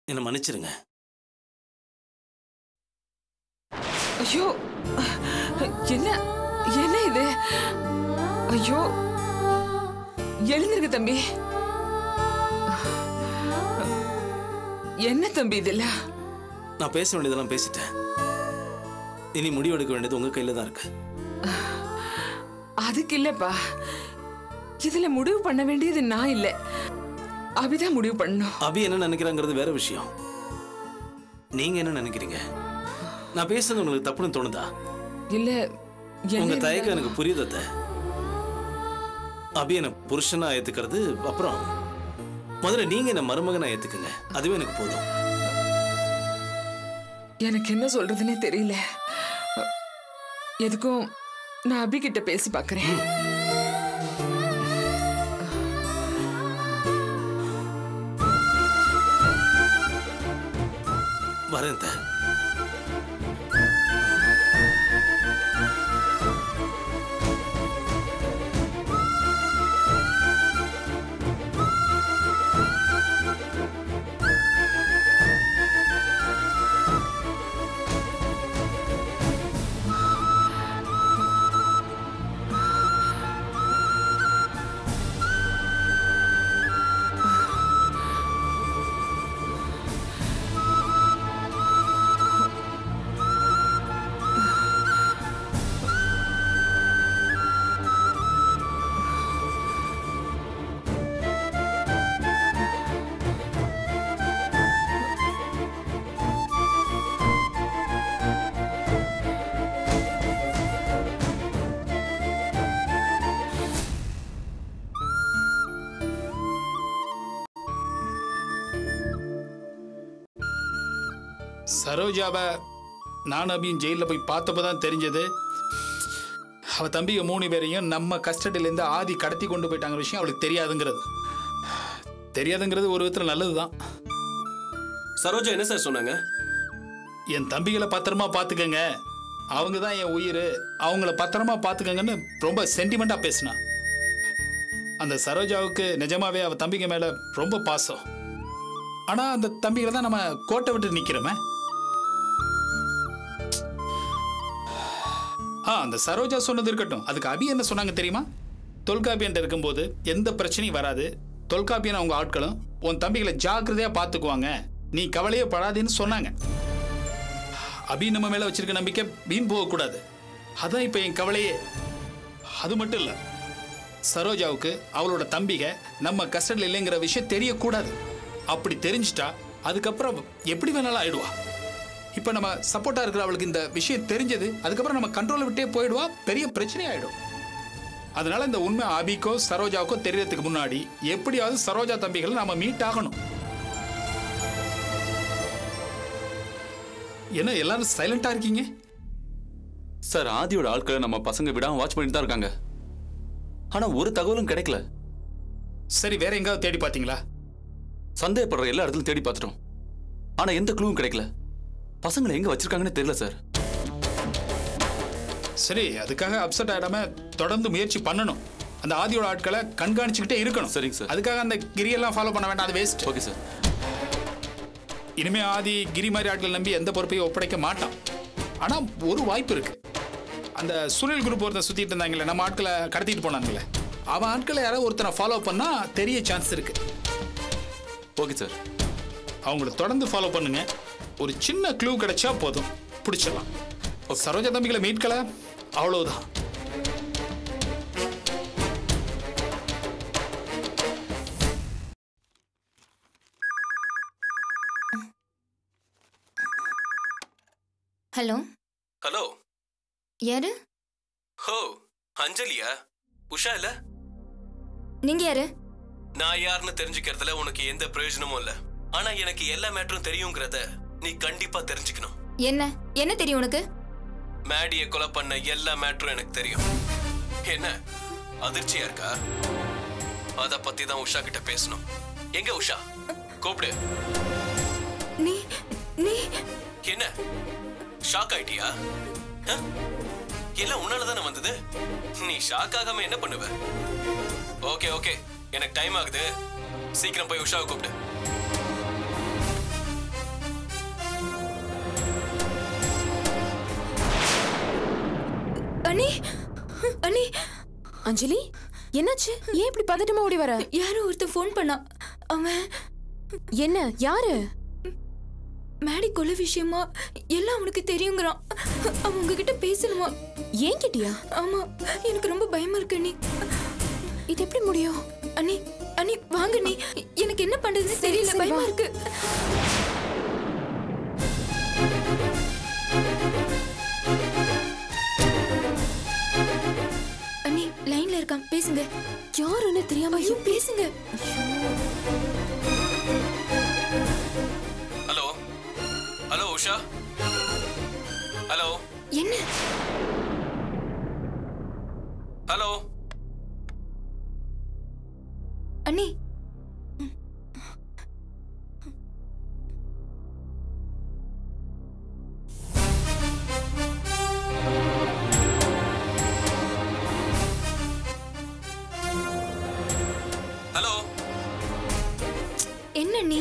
என்னை மன்னிச்சிருங்க ஐயோ என்ன என்ன இது ஐயோ எழுந்திருக்க தம்பி என்ன தம்பி இதெல்லாம் நான் பேச வேண்டியதெல்லாம் பேசிட்டேன் இனி முடிவெடுக்க வேண்டியது உங்க கையில தான் இருக்கு அதுக்கு இல்லப்பா இதுல முடிவு பண்ண வேண்டியது நான் இல்ல அபிதான் முடிவு பண்ணணும் அபி என்ன நினைக்கிறாங்கிறது வேற விஷயம் நீங்க என்ன நினைக்கிறீங்க நான் பேசுறது உங்களுக்கு தப்புன்னு தோணுதா இல்ல உங்க என்ன தயக்கம் எனக்கு புரியுது அத்தை. அபி என்ன புருஷனா ஏத்துக்கிறது அப்புறம் முதல்ல நீங்க என்ன மருமகனா ஏத்துக்குங்க அதுவே எனக்கு போதும் எனக்கு என்ன சொல்றதுன்னே தெரியல எதுக்கும் நான் அபி கிட்ட பேசி பார்க்கறேன் வரேன் அத்தை. சரோஜாவை நான் அபியும் ஜெயிலில் போய் பார்த்தப்போ தான் தெரிஞ்சது அவ தம்பிங்க மூணு பேரையும் நம்ம கஸ்டடியிலேருந்து ஆதி கடத்தி கொண்டு போயிட்டாங்க விஷயம் அவளுக்கு தெரியாதுங்கிறது தெரியாதுங்கிறது ஒரு விதத்தில் நல்லது தான் சரோஜா என்ன சார் சொன்னாங்க என் தம்பிகளை பத்திரமா பார்த்துக்கங்க அவங்க தான் என் உயிர் அவங்கள பத்திரமா பார்த்துக்கங்கன்னு ரொம்ப சென்டிமெண்ட்டாக பேசினா அந்த சரோஜாவுக்கு நிஜமாவே அவ தம்பிங்க மேலே ரொம்ப பாசம் ஆனால் அந்த தம்பிகளை தான் நம்ம கோட்டை விட்டு நிற்கிறோமே ஆ அந்த சரோஜா சொன்னது இருக்கட்டும் அதுக்கு அபி என்ன சொன்னாங்க தெரியுமா தொல்காப்பியன்ட்ட இருக்கும்போது எந்த பிரச்சனையும் வராது தொல்காப்பியன் அவங்க ஆட்களும் உன் தம்பிகளை ஜாக்கிரதையா பார்த்துக்குவாங்க நீ கவலையே படாதேன்னு சொன்னாங்க அபி நம்ம மேல வச்சிருக்க நம்பிக்கை வீண் போகக்கூடாது அதான் இப்போ என் கவலையே அது மட்டும் இல்லை சரோஜாவுக்கு அவளோட தம்பிக நம்ம கஸ்டடியில் இல்லைங்கிற விஷயம் தெரியக்கூடாது அப்படி தெரிஞ்சிட்டா அதுக்கப்புறம் எப்படி வேணாலும் ஆயிடுவா இப்போ நம்ம சப்போர்ட்டா இருக்கிற அவளுக்கு இந்த விஷயம் தெரிஞ்சது அதுக்கப்புறம் நம்ம கண்ட்ரோலை விட்டே போயிடுவா பெரிய பிரச்சனை ஆயிடும் அதனால இந்த உண்மை ஆபிக்கோ சரோஜாவுக்கோ தெரியறதுக்கு முன்னாடி எப்படியாவது சரோஜா தம்பிகளை நாம மீட் ஆகணும் என்ன எல்லாரும் சைலண்டா இருக்கீங்க சார் ஆதியோட ஆட்களை நம்ம பசங்க விடாம வாட்ச் பண்ணிட்டு தான் இருக்காங்க ஆனா ஒரு தகவலும் கிடைக்கல சரி வேற எங்காவது தேடி பாத்தீங்களா சந்தேகப்படுற எல்லா இடத்துலயும் தேடி பார்த்துட்டோம் ஆனா எந்த க்ளூவும் கிடைக்கல பசங்களை எங்க வச்சிருக்காங்கன்னு தெரியல சார் சரி அதுக்காக அப்செட் ஆயிடாம தொடர்ந்து முயற்சி பண்ணணும் அந்த ஆதியோட ஆட்களை கண்காணிச்சுக்கிட்டே இருக்கணும் சரிங்க சார். அதுக்காக அந்த கிரியெல்லாம் ஃபாலோ பண்ண வேண்டாம் அது வேஸ்ட் ஓகே சார் இனிமே ஆதி கிரி மாதிரி ஆட்கள் நம்பி எந்த பொறுப்பையும் ஒப்படைக்க மாட்டான் ஆனா ஒரு வாய்ப்பு இருக்கு அந்த சுனில் குரூப் ஒருத்தன் சுத்திட்டு இருந்தாங்களே நம்ம ஆட்களை கடத்திட்டு போனாங்களே அவன் ஆட்களை யாராவது ஒருத்தனை ஃபாலோ பண்ணா தெரிய சான்ஸ் இருக்கு ஓகே சார் அவங்கள தொடர்ந்து ஃபாலோ பண்ணுங்க ஒரு சின்ன க்ளூ கிடைச்சா போதும் பிடிச்சிடலாம் சரோஜா தம்பிகளை மீட்கல அவ்வளவுதான் ஹலோ ஹலோ யாரு ஹோ அஞ்சலியா உஷா இல்ல நீங்க யாரு நான் யாருன்னு தெரிஞ்சுக்கிறதுல உனக்கு எந்த பிரயோஜனமும் இல்ல ஆனா எனக்கு எல்லா மேட்டரும் தெரியுங்கிறத நீ கண்டிப்பா தெரிஞ்சுக்கணும் என்ன என்ன தெரியும் உனக்கு மேடியை கொலை பண்ண எல்லா மேட்டரும் எனக்கு தெரியும் என்ன அதிர்ச்சியா இருக்கா அத பத்தி தான் உஷா கிட்ட பேசணும் எங்க உஷா கூப்பிடு நீ நீ என்ன ஷாக் ஆயிட்டியா அஹ்? எல்லாம் உன்னால தானே வந்தது நீ ஷாக் ஆகாம என்ன பண்ணுவ ஓகே ஓகே எனக்கு டைம் ஆகுது சீக்கிரம் போய் உஷாவை கூப்பிடு அண்ணி அண்ணி அஞ்சலி என்னாச்சு ஏன் இப்படி பதட்டமா ஓடி வர யாரோ ஒருத்தன் ஃபோன் பண்ணான் அவன் என்ன யாரு மேடி கொலை விஷயமா எல்லாம் அவனுக்கு தெரியுங்கிறான் அவன் உங்ககிட்ட பேசணுமா ஏன் கிட்டியா ஆமா எனக்கு ரொம்ப பயமா இருக்கு அண்ணி இது எப்படி முடியும் அண்ணி அண்ணி வாங்க அண்ணி எனக்கு என்ன பண்றதுன்னு தெரியல சரி, பயமா வா. இருக்கு அண்ணி லைன்ல இருக்கான் பேசுங்க யாருன்னு தெரியாம ஐயோ பேசுங்க ஹலோ ஹலோ உஷா ஹலோ என்ன ஹலோ அண்ணி ஹலோ என்ன அண்ணி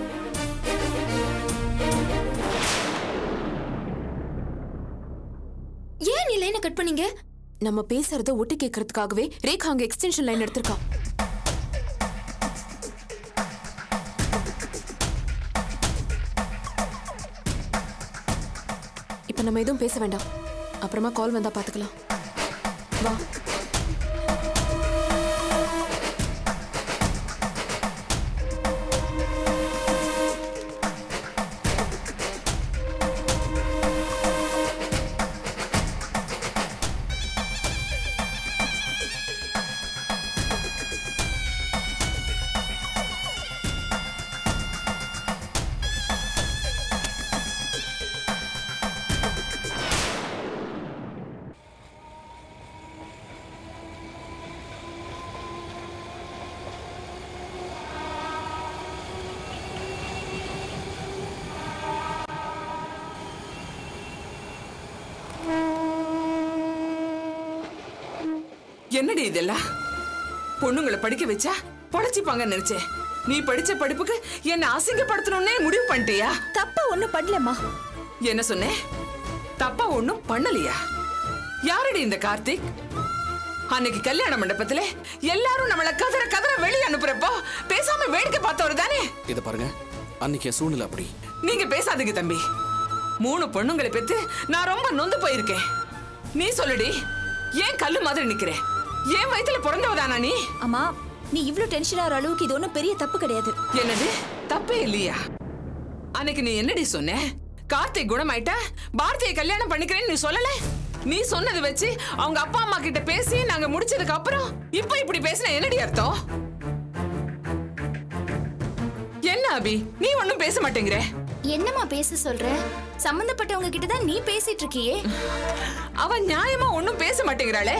ஏன் நீ லைனை கட் பண்ணீங்க நம்ம பேசுறத ஒட்டு கேட்கறதுக்காகவே ரேகா அங்க எக்ஸ்டென்ஷன் லைன் எடுத்திருக்கா இப்ப நம்ம எதுவும் பேச வேண்டாம் அப்புறமா கால் வந்தா பாத்துக்கலாம் வா என்னடி இதெல்லாம் பொண்ணுங்களை படிக்க வச்சா பொழைச்சிப்பாங்கன்னு நினைச்சேன் நீ படிச்ச படிப்புக்கு என்ன அசிங்கப்படுத்தணும்னே முடிவு பண்ணிட்டியா தப்பா ஒண்ணும் பண்ணலம்மா என்ன சொன்னேன் தப்பா ஒண்ணும் பண்ணலையா யாரடி இந்த கார்த்திக் அன்னைக்கு கல்யாண மண்டபத்துல எல்லாரும் நம்மள கதற கதற வெளிய அனுப்புறப்போ பேசாம வேடிக்கை பார்த்தவர் தானே இதை பாருங்க அன்னைக்கு என் சூழ்நிலை அப்படி நீங்க பேசாதீங்க தம்பி மூணு பொண்ணுங்களை பெத்து நான் ரொம்ப நொந்து போயிருக்கேன் நீ சொல்லுடி ஏன் கல்லு மாதிரி நிக்கிற ஏன் வயித்துல பிறந்தவதானா நீ அம்மா நீ இவ்ளோ டென்ஷன் ஆகிற அளவுக்கு இது ஒன்றும் பெரிய தப்பு கிடையாது என்னது தப்பே இல்லையா அன்னைக்கு நீ என்னடி சொன்ன கார்த்திக் குணமாயிட்டா பாரதியை கல்யாணம் பண்ணிக்கிறேன்னு நீ சொல்லல நீ சொன்னதை வச்சு அவங்க அப்பா அம்மா கிட்ட பேசி நாங்க முடிச்சதுக்கு அப்புறம் இப்போ இப்படி பேசின என்னடி அர்த்தம் என்ன அபி நீ ஒண்ணும் பேச மாட்டேங்கிற என்னம்மா பேச சொல்ற சம்பந்தப்பட்டவங்க கிட்ட தான் நீ பேசிட்டு இருக்கியே அவ நியாயமா ஒண்ணும் பேச மாட்டேங்கிறாளே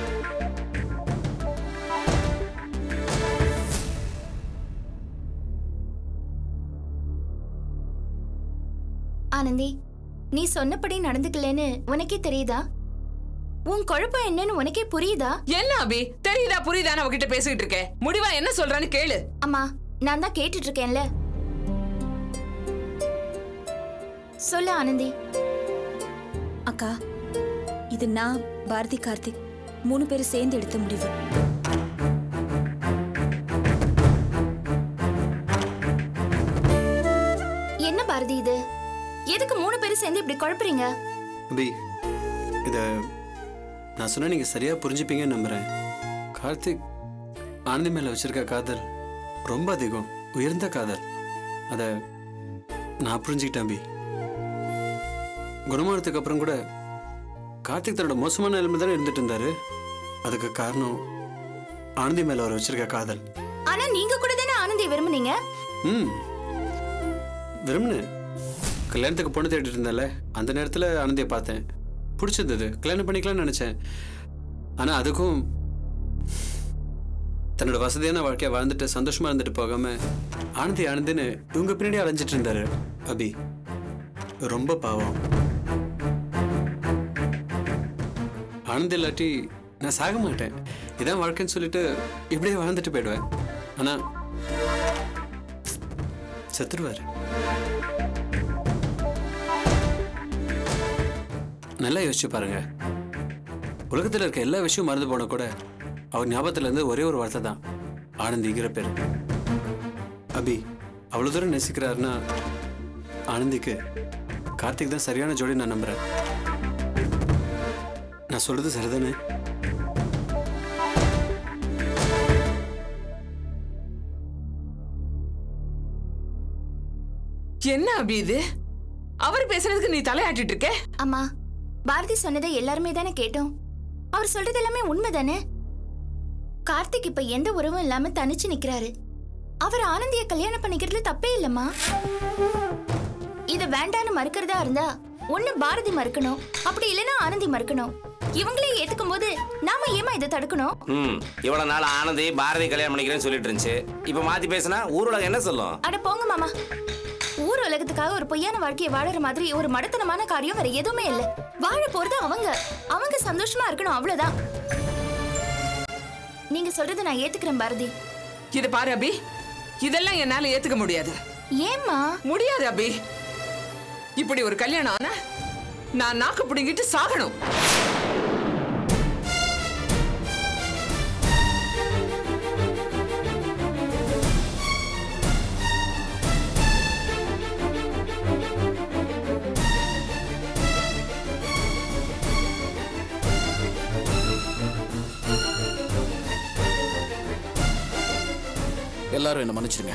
ஆனந்தி நீ சொன்னபடி நடந்துக்கலன்னு உனக்கே தெரியுதா உன் குழப்பம் என்னன்னு உனக்கே புரியுதா என்ன அபி தெரியுதா புரியுதான்னு அவகிட்ட பேசிக்கிட்டு இருக்க முடிவா என்ன சொல்றான்னு கேளு அம்மா நான் தான் கேட்டுட்டு இருக்கேன்ல சொல்லு ஆனந்தி அக்கா இது நான் பாரதி கார்த்திக் மூணு பேரும் சேர்ந்து எடுத்த முடிவு என்ன பாரதி இது எதுக்கு மூணு பேரும் சேர்ந்து இப்படி குழப்புறீங்க அபி இதை நான் சொன்ன நீங்கள் சரியாக புரிஞ்சுப்பீங்கன்னு நம்புகிறேன் கார்த்திக் ஆனந்தி மேலே வச்சிருக்க காதல் ரொம்ப அதிகம் உயர்ந்த காதல் அதை நான் புரிஞ்சுக்கிட்டேன் அபி குணமானதுக்கு அப்புறம் கூட கார்த்திக் தன்னோட மோசமான நிலைமை தானே இருந்துட்டு இருந்தாரு அதுக்கு காரணம் ஆனந்தி மேலே அவர் வச்சிருக்க காதல் ஆனா நீங்க கூட தானே ஆனந்தி விரும்புனீங்க ம் விரும்பினேன் கல்யாணத்துக்கு பொண்ணு தேடிட்டு இருந்தேன்ல அந்த நேரத்தில் ஆனந்தியை பார்த்தேன் பிடிச்சிருந்தது கல்யாணம் பண்ணிக்கலாம்னு நினச்சேன் ஆனால் அதுக்கும் தன்னோட வசதியான வாழ்க்கையை வாழ்ந்துட்டு சந்தோஷமா இருந்துட்டு போகாம ஆனந்தி ஆனந்தின்னு இவங்க பின்னாடி அலைஞ்சிட்டு இருந்தாரு அபி ரொம்ப பாவம் ஆனந்தி இல்லாட்டி நான் சாக மாட்டேன் இதான் வாழ்க்கைன்னு சொல்லிட்டு இப்படியே வாழ்ந்துட்டு போயிடுவேன் ஆனால் செத்துருவாரு நல்லா யோசிச்சு பாருங்க உலகத்தில் இருக்க எல்லா விஷயமும் மறந்து போன கூட அவர் ஞாபகத்துல இருந்து ஒரே ஒரு வார்த்தை தான் ஆனந்திங்கிற பேர் அபி அவ்வளோ தூரம் நேசிக்கிறாருன்னா ஆனந்திக்கு கார்த்திக் தான் சரியான ஜோடி நான் நம்புறேன் நான் சொல்றது சரிதானே என்ன அபி இது அவர் பேசுறதுக்கு நீ தலையாட்டிட்டு இருக்க அம்மா பாரதி சொன்னதை எல்லாருமே தானே கேட்டோம் அவர் சொல்றது எல்லாமே உண்மைதானே கார்த்திக் இப்ப எந்த உறவும் இல்லாம தனிச்சு நிக்கிறாரு அவர் ஆனந்திய கல்யாணம் பண்ணிக்கிறதுல தப்பே இல்லம்மா இத வேண்டான்னு மறுக்கிறதா இருந்தா ஒண்ணு பாரதி மறுக்கணும் அப்படி இல்லைன்னா ஆனந்தி மறுக்கணும் இவங்களே ஏத்துக்கும் போது நாம ஏமா இதை தடுக்கணும் ம் இவ்வளவு நாள் ஆனந்தி பாரதி கல்யாணம் பண்ணிக்கிறேன்னு சொல்லிட்டு இருந்துச்சு இப்ப மாத்தி பேசினா ஊர் உலகம் என்ன சொல்லும் அட போங்க மாமா ஊர் உலகத்துக்காக ஒரு பொய்யான வாழ்க்கையை வாழற மாதிரி ஒரு மடத்தனமான காரியம் வேற எதுவுமே இல்ல வாழ போறது அவங்க அவங்க சந்தோஷமா இருக்கணும் அவ்வளவுதான் நீங்க சொல்றதை நான் ஏத்துக்கிறேன் பாரதி இத பாரு அபி இதெல்லாம் என்னால ஏத்துக்க முடியாது ஏம்மா முடியாது அபி இப்படி ஒரு கல்யாணம் ஆனா நான் நாக்கு பிடுங்கிட்டு சாகணும் எல்லாரும் என்ன மன்னிச்சிடுங்க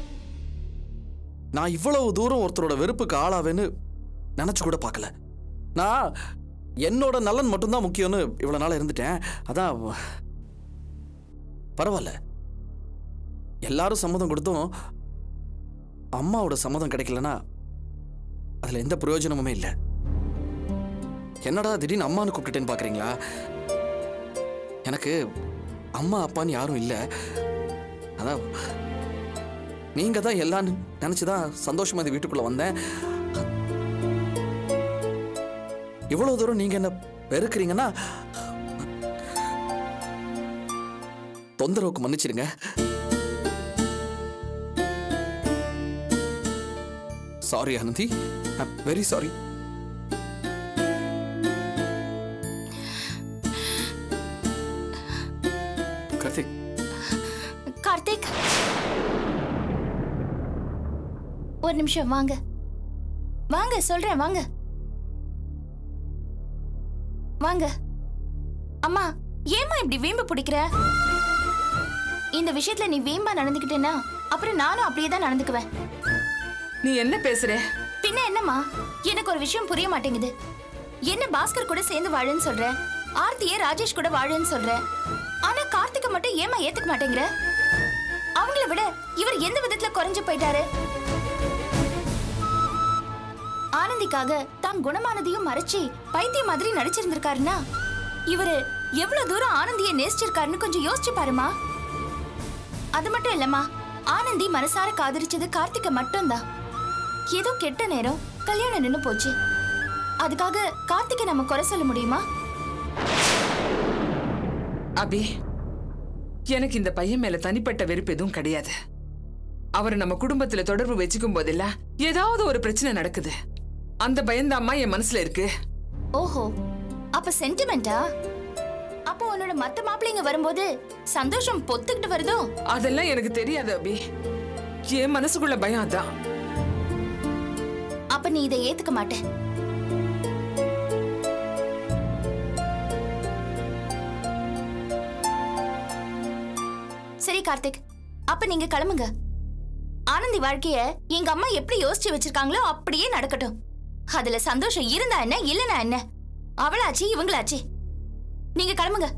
நான் இவ்வளவு தூரம் ஒருத்தரோட வெறுப்புக்கு ஆளாவேன்னு நினைச்சு கூட பார்க்கல நான் என்னோட நலன் மட்டும்தான் முக்கியம்னு இவ்வளவு நாள் இருந்துட்டேன் அதான் பரவாயில்ல எல்லாரும் சம்மதம் கொடுத்தும் அம்மாவோட சம்மதம் கிடைக்கலனா அதுல எந்த பிரயோஜனமுமே இல்லை என்னடா திடீர்னு அம்மான்னு கூப்பிட்டுட்டேன்னு பாக்குறீங்களா எனக்கு அம்மா அப்பான்னு யாரும் இல்லை அதான் நீங்க தான் எல்லாம் நினைச்சுதான் சந்தோஷமா இந்த வீட்டுக்குள்ள வந்தேன் இவ்வளவு தூரம் நீங்க என்ன வெறுக்கிறீங்கன்னா தொந்தரவுக்கு மன்னிச்சிடுங்க sorry Anandhi very sorry Karthik Karthik ஒரு நிமிஷம் வாங்க வாங்க சொல்றேன் வாங்க வாங்க அம்மா ஏம்மா இப்படி வீம்பு பிடிக்கிற இந்த விஷயத்துல நீ வீம்பா நடந்துக்கிட்டேன்னா அப்புறம் நானும் அப்படியே தான் நடந்துக்குவேன் நீ என்ன பேசுற பின்ன என்னம்மா எனக்கு ஒரு விஷயம் புரிய மாட்டேங்குது என்ன பாஸ்கர் கூட சேர்ந்து வாழுன்னு சொல்ற ஆர்த்தியே ராஜேஷ் கூட வாழுன்னு சொல்ற ஆனா கார்த்திகை மட்டும் ஏமா ஏத்துக்க மாட்டேங்கிற அவங்கள விட இவர் எந்த விதத்துல குறைஞ்சு போயிட்டாரு ஆனந்திக்காக தான் குணமானதையும் மறைச்சு பைத்தியம் மாதிரி நடிச்சிருந்திருக்காருன்னா இவரு எவ்வளவு தூரம் ஆனந்தியை நேசிச்சிருக்காருன்னு கொஞ்சம் யோசிச்சு பாருமா அது மட்டும் இல்லம்மா ஆனந்தி மனசார காதலிச்சது கார்த்திகை மட்டும்தான் ஏதோ கெட்ட நேரம் கல்யாணம் நின்னு போச்சு அதுக்காக கார்த்திகை நம்ம குறை சொல்ல முடியுமா அபி எனக்கு இந்த பையன் மேல தனிப்பட்ட வெறுப்பு எதுவும் கிடையாது அவரை நம்ம குடும்பத்துல தொடர்பு வச்சுக்கும் போதெல்லாம் ஏதாவது ஒரு பிரச்சனை நடக்குது அந்த பயந்தாம்மா என் மனசுல இருக்கு ஓஹோ அப்ப சென்டிமெண்டா அப்போ உன்னோட மத்த மாப்பிள்ளைங்க வரும்போது சந்தோஷம் பொத்துக்கிட்டு வருதோ அதெல்லாம் எனக்கு தெரியாது அபி என் மனசுக்குள்ள பயம் அதான் அப்ப நீ இதை ஏத்துக்க மாட்ட சரி கார்த்திக் அப்ப நீங்க கிளம்புங்க ஆனந்தி வாழ்க்கைய எங்க அம்மா எப்படி யோசிச்சு வச்சிருக்காங்களோ அப்படியே நடக்கட்டும் அதுல சந்தோஷம் இருந்தா என்ன இல்லனா என்ன அவளாச்சு இவங்களாச்சு நீங்க கிளம்புங்க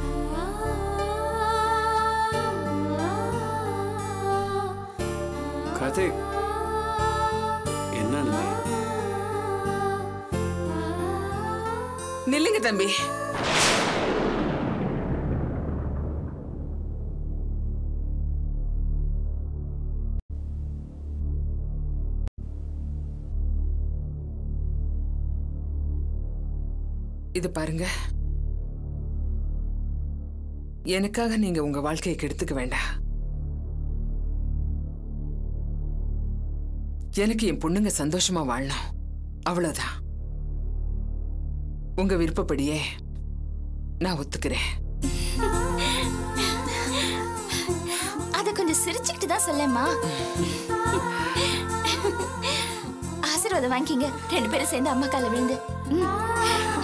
கார்த்திக் என்ன ஆனந்தி நில்லுங்க தம்பி இது பாருங்க எனக்காக நீங்க உங்க வாழ்க்கையை கெடுத்துக்க வேண்டாம் எனக்கு என் பொண்ணுங்க சந்தோஷமா வாழணும் அவ்வளவுதான் உங்க விருப்பப்படியே நான் ஒத்துக்கிறேன் அத கொஞ்சம் சிரிச்சுக்கிட்டு தான் சொல்லேம்மா ஆசீர்வாதம் வாங்கிக்கிங்க ரெண்டு பேரும் சேர்ந்து அம்மா கால விழுந்து ம்.